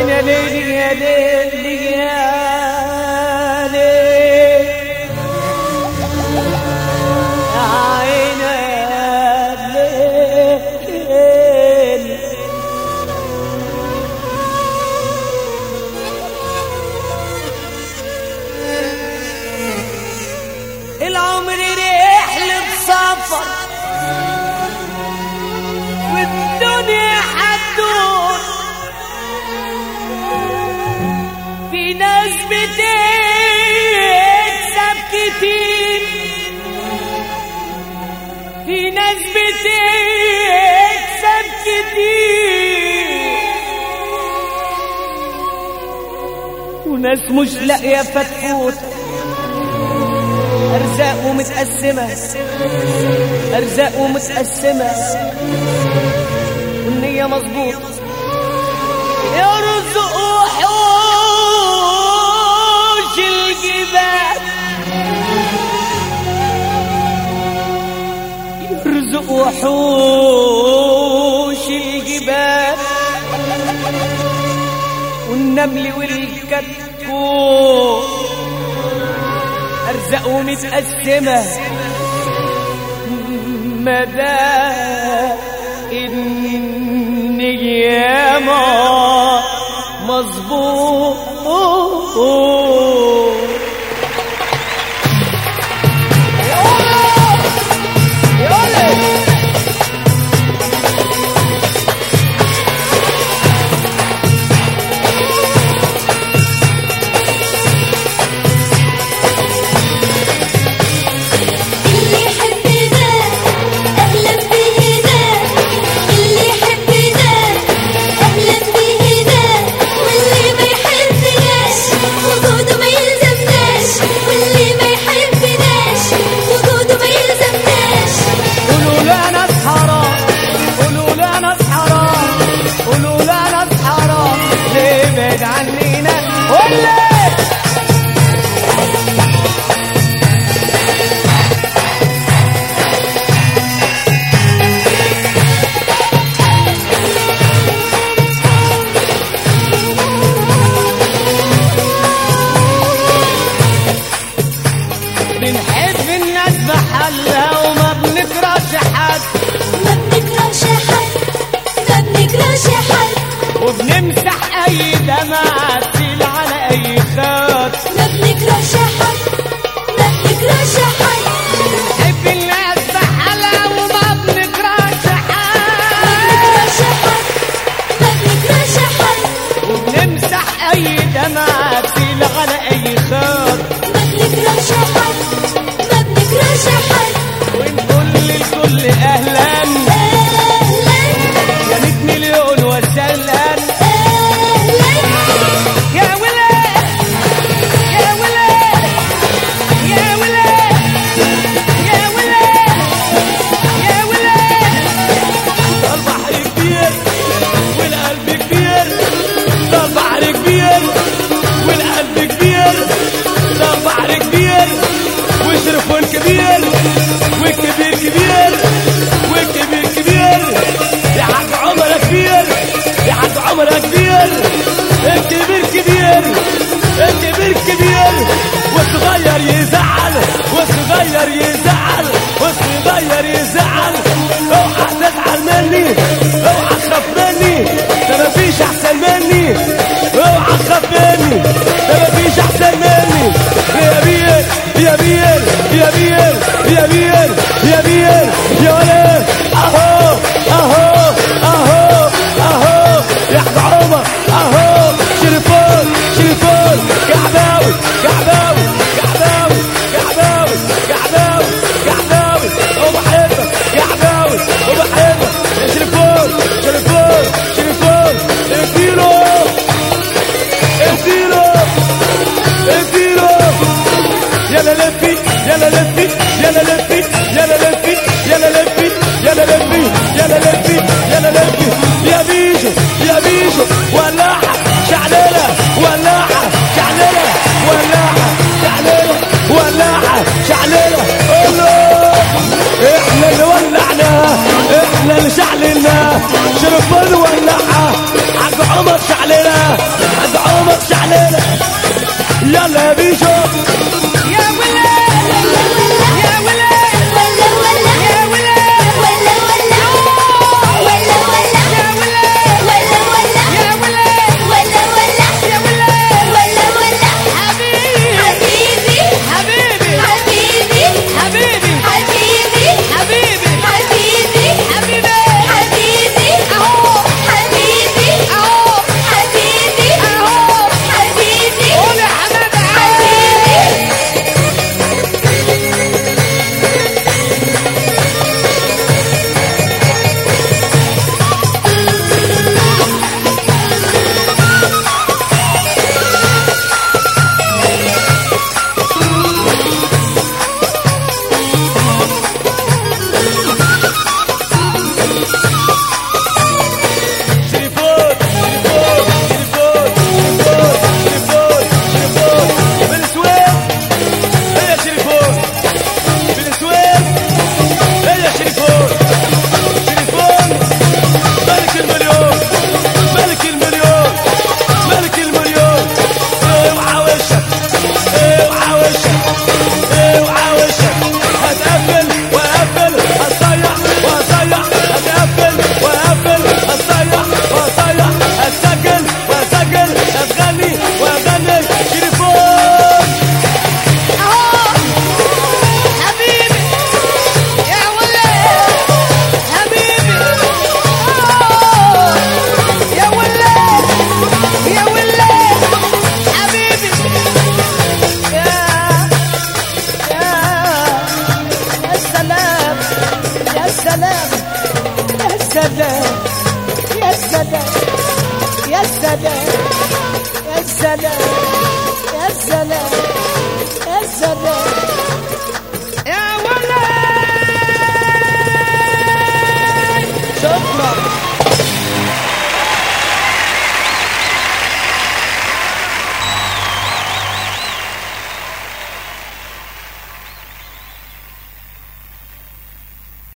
وين يا ليلي يا ليلي يا ليلي يا عيني يا ليلي العمر رحلة سفر والدنيا حدود في ناس بتكسب كتير في ناس بتكسب كتير وناس مش لاقيه فتفوت أرزاقه متقسمة أرزاقه متقسمة والنية مظبوط يرزق وحوش الجبال يرزق وحوش الجبال والنمل والكتكوت أرزاقه متقسمة مدى النيامة مظبوط اللي يحبنا أهلا بهنا اللي يحبنا أهلا بهنا واللي ما يحبناش وجوده ما يلزمناش واللي ما يحبناش وجوده ما يلزمناش قولوا لا ناس حرام قولوا لا ناس حرام قولوا لا ناس حرام ليه بعد عنينا ولا بنحب الناس بحالها وما بنكرهش حد ما بنكرهش حد ما بنكرهش حد وبنمسح اي دمعة تسيل على اي خط ما بنكرهش حد ما بنكرهش حد بنحب الناس بحالها وما بنكرهش ما حد بنكرهش حد ما بنكرهش حد وبنمسح اي دمعة تسيل على اي خط ما بنكرهش حد ما بنكرهش حد ونقول للكل اهلا اهلا يا 100 مليون وسهلا اهلا يا ولاد يا ولاد يا ولاد يا ولاد يا ولاد البحر كبير والقلب كبير ده البحر كبير والقلب كبير ده البحر كبير والتليفون كبير والكبير كبير والكبير كبير يا حاج عمر كبير يا حاج عمر كبير الكبير كبير الكبير كبير والصغير يزعل والصغير يزعل والصغير يزعل اوعى تزعل مني اوعى تخاف مني ده مفيش احسن مني اوعى تخاف مني ده مفيش احسن مني يا بير يا بير يا بير يا بير يا بير يا ولد اهو اهو اهو اهو يا حاج عمر اهو شريفون شريفون كعباوي كعباوي كعباوي كعباوي كعباوي كعباوي وبحبك كعباوي وبحبك يا شريفون شريفون شريفون اديله اديله اديله يلا لفي يلا لفي يلا لفي يلا لفي يلا لفي يلا لفي يلا لفي يلا لفي يا بيجو يا بيجو ولاحة شعللة ولاحة شعللة ولاحة يلا يا بيجو يا ولاد يا ولاد ولا ولا يا ولاد ولا ولا ولا ولا يا ولاد ولا ولا يا ولاد ولا ولا يا ولاد ولا ولا حبيبي حبيبي حبيبي حبيبي حبيبي حبيبي حبيبي حبيبي حبيبي حبيبي اهو حبيبي اهو حبيبي اهو حبيبي قول يا حماده حبيبي تليفون تليفون تليفون تليفون تليفون تليفون من السويد هيا تليفون من السويد هيا تليفون تليفون ملك المليون ملك المليون ملك المليون اوعى وشك اوعى وشك اوعى وشك هتقفل وقفل هتصيح وهصيح هتقفل وقفل هتصيح وهصيح هتسجل وهسجل هتغني وهغني تليفون اهو حبيبي يا ولاد حبيبي آه. يا ولاد يا ولاد حبيبي يا يا يا سلام يا سلام يا سلام يا سلام يا سلام يا سلام يا سلام يا سلام يا ولد شكرا